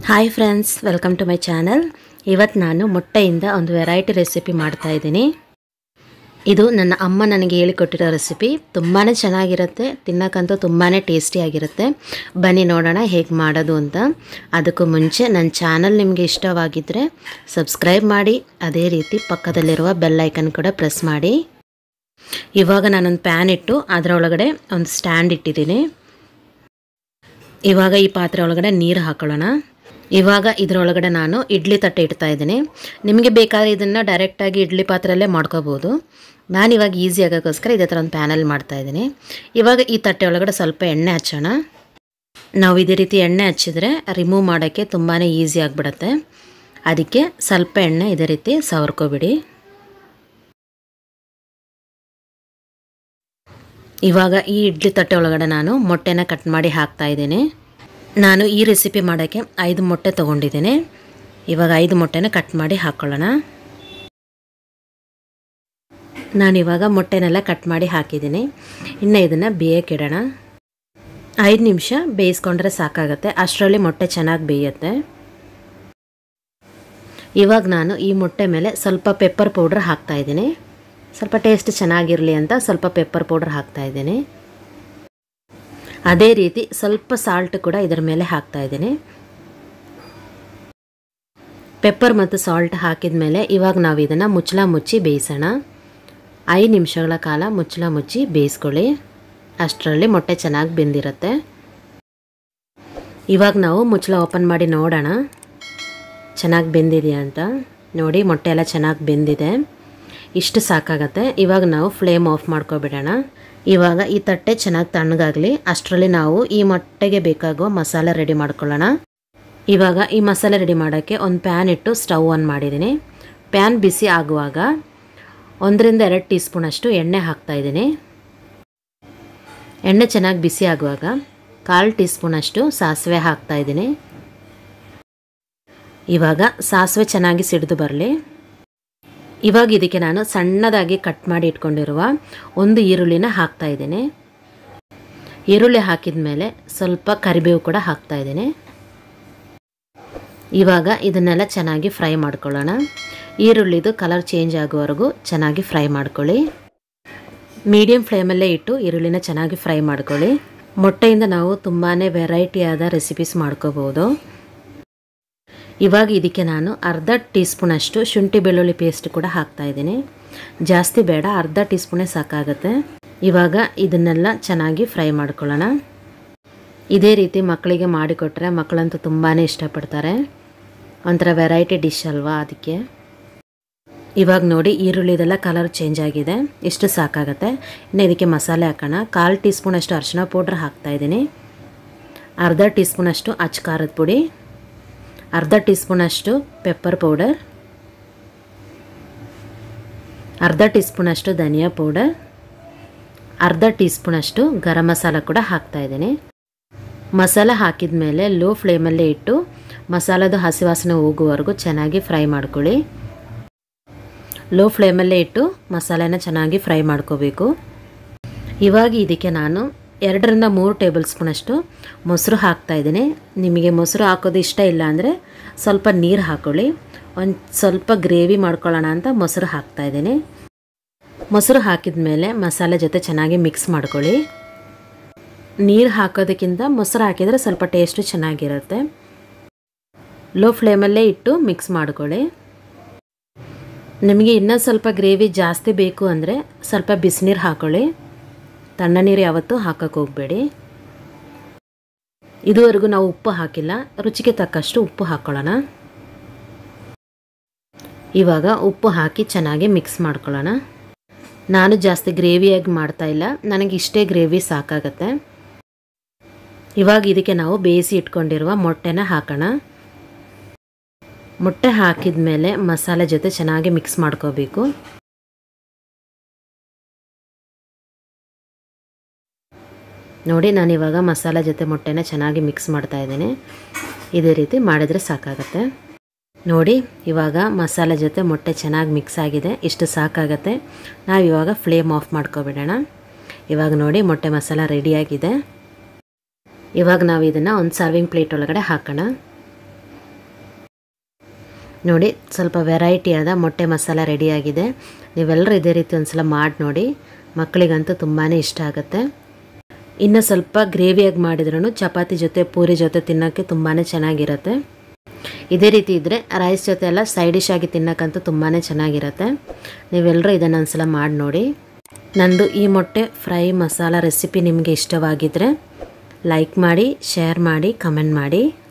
hi friends welcome to my channel ಇವತ್ತು ನಾನು ಮೊಟ್ಟೆಯಿಂದ ಒಂದು ವೆರೈಟಿ ರೆಸಿಪಿ ಮಾಡ್ತಾ ಇದ್ದೀನಿ ಇದು ನನ್ನ ಅಮ್ಮ ನನಗೆ ಹೇಳಿಕೊಟ್ಟಿರೋ ರೆಸಿಪಿ ತುಂಬಾ ಚೆನ್ನಾಗಿರುತ್ತೆ ತಿನ್ನೋಕ್ಕಂತೂ ತುಂಬಾ ಟೇಸ್ಟಿಯಾಗಿರುತ್ತೆ ಬನ್ನಿ ನೋಡೋಣ ಹೇಗೆ ಮಾಡೋದು ಅಂತ ಅದಕ್ಕೂ ಮುಂಚೆ ನನ್ನ ಚಾನಲ್ ನಿಮಗೆ ಇಷ್ಟವಾಗಿದ್ದರೆ ಸಬ್ಸ್ಕ್ರೈಬ್ ಮಾಡಿ ಅದೇ ರೀತಿ ಪಕ್ಕದಲ್ಲಿರುವ ಬೆಲ್ ಐಕನ್ ಕೂಡ ಪ್ರೆಸ್ ಮಾಡಿ ಇವಾಗ ನಾನೊಂದು ಪ್ಯಾನ್ ಇಟ್ಟು ಅದರ ಒಳಗಡೆ ಒಂದು ಸ್ಟ್ಯಾಂಡ್ ಇಟ್ಟಿದ್ದೀನಿ ಇವಾಗ ಈ ಪಾತ್ರೆ ಒಳಗಡೆ ನೀರು ಹಾಕೊಳ್ಳೋಣ ಇವಾಗ ಇದರೊಳಗಡೆ ನಾನು ಇಡ್ಲಿ ತಟ್ಟೆ ಇಡ್ತಾ ಇದ್ದೀನಿ ನಿಮಗೆ ಬೇಕಾದರೆ ಇದನ್ನು ಡೈರೆಕ್ಟಾಗಿ ಇಡ್ಲಿ ಪಾತ್ರೆಯಲ್ಲೇ ಮಾಡ್ಕೋಬೋದು ನಾನು ಇವಾಗ ಈಸಿ ಆಗೋಕ್ಕೋಸ್ಕರ ಇದೇ ಥರ ಒಂದು ಪ್ಯಾನಲ್ಲಿ ಮಾಡ್ತಾ ಇದ್ದೀನಿ ಇವಾಗ ಈ ತಟ್ಟೆ ಒಳಗಡೆ ಸ್ವಲ್ಪ ಎಣ್ಣೆ ಹಚ್ಚೋಣ ನಾವು ಇದೇ ರೀತಿ ಎಣ್ಣೆ ಹಚ್ಚಿದ್ರೆ ರಿಮೂವ್ ಮಾಡೋಕ್ಕೆ ತುಂಬಾ ಈಸಿ ಆಗಿಬಿಡುತ್ತೆ ಅದಕ್ಕೆ ಸ್ವಲ್ಪ ಎಣ್ಣೆ ಇದೇ ರೀತಿ ಸವರ್ಕೊಬಿಡಿ ಇವಾಗ ಈ ಇಡ್ಲಿ ತಟ್ಟೆ ಒಳಗಡೆ ನಾನು ಮೊಟ್ಟೆನ ಕಟ್ ಮಾಡಿ ಹಾಕ್ತಾ ಇದ್ದೀನಿ ನಾನು ಈ ರೆಸಿಪಿ ಮಾಡೋಕ್ಕೆ ಐದು ಮೊಟ್ಟೆ ತೊಗೊಂಡಿದ್ದೀನಿ ಇವಾಗ ಐದು ಮೊಟ್ಟೆನ ಕಟ್ ಮಾಡಿ ಹಾಕ್ಕೊಳ್ಳೋಣ ನಾನಿವಾಗ ಮೊಟ್ಟೆನೆಲ್ಲ ಕಟ್ ಮಾಡಿ ಹಾಕಿದ್ದೀನಿ ಇನ್ನು ಇದನ್ನು ಬೇಯಕ್ಕಿಡೋಣ ಐದು ನಿಮಿಷ ಬೇಯಿಸ್ಕೊಂಡ್ರೆ ಸಾಕಾಗುತ್ತೆ ಅಷ್ಟರಲ್ಲಿ ಮೊಟ್ಟೆ ಚೆನ್ನಾಗಿ ಬೇಯುತ್ತೆ ಇವಾಗ ನಾನು ಈ ಮೊಟ್ಟೆ ಮೇಲೆ ಸ್ವಲ್ಪ ಪೆಪ್ಪರ್ ಪೌಡ್ರ್ ಹಾಕ್ತಾ ಇದ್ದೀನಿ ಸ್ವಲ್ಪ ಟೇಸ್ಟ್ ಚೆನ್ನಾಗಿರಲಿ ಅಂತ ಸ್ವಲ್ಪ ಪೆಪ್ಪರ್ ಪೌಡರ್ ಹಾಕ್ತಾ ಇದ್ದೀನಿ ಅದೇ ರೀತಿ ಸ್ವಲ್ಪ ಸಾಲ್ಟ್ ಕೂಡ ಇದರ ಮೇಲೆ ಹಾಕ್ತಾ ಇದ್ದೀನಿ ಪೆಪ್ಪರ್ ಮತ್ತು ಸಾಲ್ಟ್ ಹಾಕಿದ ಮೇಲೆ ಇವಾಗ ನಾವು ಇದನ್ನು ಮುಚ್ಚಳ ಮುಚ್ಚಿ ಬೇಯಿಸೋಣ ಐದು ನಿಮಿಷಗಳ ಕಾಲ ಮುಚ್ಚಳ ಮುಚ್ಚಿ ಬೇಯಿಸ್ಕೊಳ್ಳಿ ಅಷ್ಟರಲ್ಲಿ ಮೊಟ್ಟೆ ಚೆನ್ನಾಗಿ ಬೆಂದಿರುತ್ತೆ ಇವಾಗ ನಾವು ಮುಚ್ಚಳ ಓಪನ್ ಮಾಡಿ ನೋಡೋಣ ಚೆನ್ನಾಗಿ ಬೆಂದಿದೆಯಾ ಅಂತ ನೋಡಿ ಮೊಟ್ಟೆ ಎಲ್ಲ ಚೆನ್ನಾಗಿ ಬೆಂದಿದೆ ಇಷ್ಟು ಸಾಕಾಗತ್ತೆ ಇವಾಗ ನಾವು ಫ್ಲೇಮ್ ಆಫ್ ಮಾಡ್ಕೊಬಿಡೋಣ ಇವಾಗ ಈ ತಟ್ಟೆ ಚೆನ್ನಾಗಿ ತಣ್ಣಗಾಗಲಿ ಅಷ್ಟರಲ್ಲಿ ನಾವು ಈ ಮೊಟ್ಟೆಗೆ ಬೇಕಾಗುವ ಮಸಾಲೆ ರೆಡಿ ಮಾಡ್ಕೊಳ್ಳೋಣ ಇವಾಗ ಈ ಮಸಾಲೆ ರೆಡಿ ಮಾಡೋಕ್ಕೆ ಒಂದು ಪ್ಯಾನ್ ಇಟ್ಟು ಸ್ಟವ್ ಆನ್ ಮಾಡಿದ್ದೀನಿ ಪ್ಯಾನ್ ಬಿಸಿ ಆಗುವಾಗ ಒಂದರಿಂದ ಎರಡು ಟೀ ಸ್ಪೂನಷ್ಟು ಎಣ್ಣೆ ಹಾಕ್ತಾಯಿದ್ದೀನಿ ಎಣ್ಣೆ ಚೆನ್ನಾಗಿ ಬಿಸಿ ಆಗುವಾಗ ಕಾಲು ಟೀ ಸ್ಪೂನಷ್ಟು ಸಾಸಿವೆ ಹಾಕ್ತಾಯಿದ್ದೀನಿ ಇವಾಗ ಸಾಸಿವೆ ಚೆನ್ನಾಗಿ ಸಿಡಿದು ಬರಲಿ ಇವಾಗ ಇದಕ್ಕೆ ನಾನು ಸಣ್ಣದಾಗಿ ಕಟ್ ಮಾಡಿ ಇಟ್ಕೊಂಡಿರುವ ಒಂದು ಈರುಳ್ಳಿನ ಹಾಕ್ತಾ ಇದ್ದೀನಿ ಈರುಳ್ಳಿ ಹಾಕಿದ ಮೇಲೆ ಸ್ವಲ್ಪ ಕರಿಬೇವು ಕೂಡ ಹಾಕ್ತಾ ಇದ್ದೀನಿ ಇವಾಗ ಇದನ್ನೆಲ್ಲ ಚೆನ್ನಾಗಿ ಫ್ರೈ ಮಾಡ್ಕೊಳ್ಳೋಣ ಈರುಳ್ಳಿದು ಕಲರ್ ಚೇಂಜ್ ಆಗುವವರೆಗೂ ಚೆನ್ನಾಗಿ ಫ್ರೈ ಮಾಡ್ಕೊಳ್ಳಿ ಮೀಡಿಯಮ್ ಫ್ಲೇಮಲ್ಲೇ ಇಟ್ಟು ಈರುಳ್ಳಿನ ಚೆನ್ನಾಗಿ ಫ್ರೈ ಮಾಡ್ಕೊಳ್ಳಿ ಮೊಟ್ಟೆಯಿಂದ ನಾವು ತುಂಬಾ ವೆರೈಟಿಯಾದ ರೆಸಿಪೀಸ್ ಮಾಡ್ಕೋಬೋದು ಇವಾಗ ಇದಕ್ಕೆ ನಾನು ಅರ್ಧ ಟೀ ಸ್ಪೂನಷ್ಟು ಶುಂಠಿ ಬೆಳ್ಳುಳ್ಳಿ ಪೇಸ್ಟ್ ಕೂಡ ಹಾಕ್ತಾ ಇದ್ದೀನಿ ಜಾಸ್ತಿ ಬೇಡ ಅರ್ಧ ಟೀ ಸ್ಪೂನೇ ಸಾಕಾಗುತ್ತೆ ಇವಾಗ ಇದನ್ನೆಲ್ಲ ಚೆನ್ನಾಗಿ ಫ್ರೈ ಮಾಡ್ಕೊಳ್ಳೋಣ ಇದೇ ರೀತಿ ಮಕ್ಕಳಿಗೆ ಮಾಡಿಕೊಟ್ರೆ ಮಕ್ಕಳಂತೂ ತುಂಬಾ ಇಷ್ಟಪಡ್ತಾರೆ ಒಂಥರ ವೆರೈಟಿ ಡಿಶ್ ಅಲ್ವಾ ಅದಕ್ಕೆ ಇವಾಗ ನೋಡಿ ಈರುಳ್ಳಿದೆಲ್ಲ ಕಲರ್ ಚೇಂಜ್ ಆಗಿದೆ ಇಷ್ಟು ಸಾಕಾಗುತ್ತೆ ಇನ್ನು ಇದಕ್ಕೆ ಮಸಾಲೆ ಹಾಕೋಣ ಕಾಲು ಟೀ ಸ್ಪೂನಷ್ಟು ಅರಿಶಿನ ಪೌಡ್ರ್ ಹಾಕ್ತಾಯಿದ್ದೀನಿ ಅರ್ಧ ಟೀ ಸ್ಪೂನಷ್ಟು ಅಚ್ಚ ಖಾರದ ಪುಡಿ ಅರ್ಧ ಟೀ ಸ್ಪೂನಷ್ಟು ಪೆಪ್ಪರ್ ಪೌಡರ್ ಅರ್ಧ ಟೀ ಸ್ಪೂನಷ್ಟು ಧನಿಯಾ ಪೌಡರ್ ಅರ್ಧ ಟೀ ಸ್ಪೂನಷ್ಟು ಗರಂ ಮಸಾಲ ಕೂಡ ಹಾಕ್ತಾಯಿದ್ದೀನಿ ಮಸಾಲ ಹಾಕಿದ ಮೇಲೆ ಲೋ ಫ್ಲೇಮಲ್ಲೇ ಇಟ್ಟು ಮಸಾಲದ ಹಸಿ ವಾಸನೆ ಹೋಗುವವರೆಗೂ ಚೆನ್ನಾಗಿ ಫ್ರೈ ಮಾಡ್ಕೊಳ್ಳಿ ಲೋ ಫ್ಲೇಮಲ್ಲೇ ಇಟ್ಟು ಮಸಾಲೆನ ಚೆನ್ನಾಗಿ ಫ್ರೈ ಮಾಡ್ಕೋಬೇಕು ಇವಾಗ ಇದಕ್ಕೆ ನಾನು ಎರಡರಿಂದ ಮೂರು ಟೇಬಲ್ ಸ್ಪೂನಷ್ಟು ಮೊಸರು ಹಾಕ್ತಾಯಿದ್ದೀನಿ ನಿಮಗೆ ಮೊಸರು ಹಾಕೋದು ಇಷ್ಟ ಇಲ್ಲ ಅಂದರೆ ಸ್ವಲ್ಪ ನೀರು ಹಾಕ್ಕೊಳ್ಳಿ ಒಂದು ಸ್ವಲ್ಪ ಗ್ರೇವಿ ಮಾಡ್ಕೊಳ್ಳೋಣ ಅಂತ ಮೊಸರು ಹಾಕ್ತಾಯಿದ್ದೀನಿ ಮೊಸರು ಹಾಕಿದ ಮೇಲೆ ಮಸಾಲೆ ಜೊತೆ ಚೆನ್ನಾಗಿ ಮಿಕ್ಸ್ ಮಾಡ್ಕೊಳ್ಳಿ ನೀರು ಹಾಕೋದಕ್ಕಿಂತ ಮೊಸರು ಹಾಕಿದರೆ ಸ್ವಲ್ಪ ಟೇಸ್ಟು ಚೆನ್ನಾಗಿರುತ್ತೆ ಲೋ ಫ್ಲೇಮಲ್ಲೇ ಇಟ್ಟು ಮಿಕ್ಸ್ ಮಾಡ್ಕೊಳ್ಳಿ ನಿಮಗೆ ಇನ್ನೂ ಸ್ವಲ್ಪ ಗ್ರೇವಿ ಜಾಸ್ತಿ ಬೇಕು ಅಂದರೆ ಸ್ವಲ್ಪ ಬಿಸಿನೀರು ಹಾಕ್ಕೊಳ್ಳಿ ತಣ್ಣ ನೀರು ಯಾವತ್ತೂ ಹಾಕಕ್ಕೆ ಹೋಗಬೇಡಿ ಇದುವರೆಗೂ ನಾವು ಉಪ್ಪು ಹಾಕಿಲ್ಲ ರುಚಿಗೆ ತಕ್ಕಷ್ಟು ಉಪ್ಪು ಹಾಕ್ಕೊಳ್ಳೋಣ ಇವಾಗ ಉಪ್ಪು ಹಾಕಿ ಚೆನ್ನಾಗಿ ಮಿಕ್ಸ್ ಮಾಡ್ಕೊಳ್ಳೋಣ ನಾನು ಜಾಸ್ತಿ ಗ್ರೇವಿಯಾಗಿ ಮಾಡ್ತಾ ಇಲ್ಲ ನನಗೆ ಇಷ್ಟೇ ಗ್ರೇವಿ ಸಾಕಾಗತ್ತೆ ಇವಾಗ ಇದಕ್ಕೆ ನಾವು ಬೇಯಿಸಿ ಇಟ್ಕೊಂಡಿರುವ ಮೊಟ್ಟೆನ ಹಾಕೋಣ ಮೊಟ್ಟೆ ಹಾಕಿದ ಮೇಲೆ ಮಸಾಲೆ ಜೊತೆ ಚೆನ್ನಾಗಿ ಮಿಕ್ಸ್ ಮಾಡ್ಕೋಬೇಕು ನೋಡಿ ನಾನಿವಾಗ ಮಸಾಲೆ ಜೊತೆ ಮೊಟ್ಟೆನ ಚೆನ್ನಾಗಿ ಮಿಕ್ಸ್ ಮಾಡ್ತಾ ಇದ್ದೀನಿ ಇದೇ ರೀತಿ ಮಾಡಿದರೆ ಸಾಕಾಗತ್ತೆ ನೋಡಿ ಇವಾಗ ಮಸಾಲೆ ಜೊತೆ ಮೊಟ್ಟೆ ಚೆನ್ನಾಗಿ ಮಿಕ್ಸ್ ಆಗಿದೆ ಇಷ್ಟು ಸಾಕಾಗತ್ತೆ ನಾವು ಇವಾಗ ಫ್ಲೇಮ್ ಆಫ್ ಮಾಡ್ಕೊಬಿಡೋಣ ಇವಾಗ ನೋಡಿ ಮೊಟ್ಟೆ ಮಸಾಲ ರೆಡಿಯಾಗಿದೆ ಇವಾಗ ನಾವು ಇದನ್ನು ಒಂದು ಸರ್ವಿಂಗ್ ಪ್ಲೇಟ್ ಒಳಗಡೆ ಹಾಕೋಣ ನೋಡಿ ಸ್ವಲ್ಪ ವೆರೈಟಿ ಆದ ಮೊಟ್ಟೆ ಮಸಾಲ ರೆಡಿಯಾಗಿದೆ ನೀವೆಲ್ಲರೂ ಇದೇ ರೀತಿ ಒಂದ್ಸಲ ಮಾಡಿ ನೋಡಿ ಮಕ್ಕಳಿಗಂತೂ ತುಂಬಾ ಇಷ್ಟ ಆಗುತ್ತೆ ಇನ್ನು ಸ್ವಲ್ಪ ಗ್ರೇವಿಯಾಗಿ ಮಾಡಿದ್ರೂ ಚಪಾತಿ ಜೊತೆ ಪೂರಿ ಜೊತೆ ತಿನ್ನೋಕ್ಕೆ ತುಂಬಾ ಚೆನ್ನಾಗಿರುತ್ತೆ ಇದೇ ರೀತಿ ಇದ್ದರೆ ರೈಸ್ ಜೊತೆ ಎಲ್ಲ ಸೈಡ್ ಡಿಶ್ ಆಗಿ ತಿನ್ನೋಕ್ಕಂತೂ ತುಂಬಾ ಚೆನ್ನಾಗಿರುತ್ತೆ ನೀವೆಲ್ಲರೂ ಇದನ್ನು ಒಂದ್ಸಲ ಮಾಡಿ ನೋಡಿ ನಂದು ಈ ಮೊಟ್ಟೆ ಫ್ರೈ ಮಸಾಲ ರೆಸಿಪಿ ನಿಮಗೆ ಇಷ್ಟವಾಗಿದ್ದರೆ ಲೈಕ್ ಮಾಡಿ ಶೇರ್ ಮಾಡಿ ಕಮೆಂಟ್ ಮಾಡಿ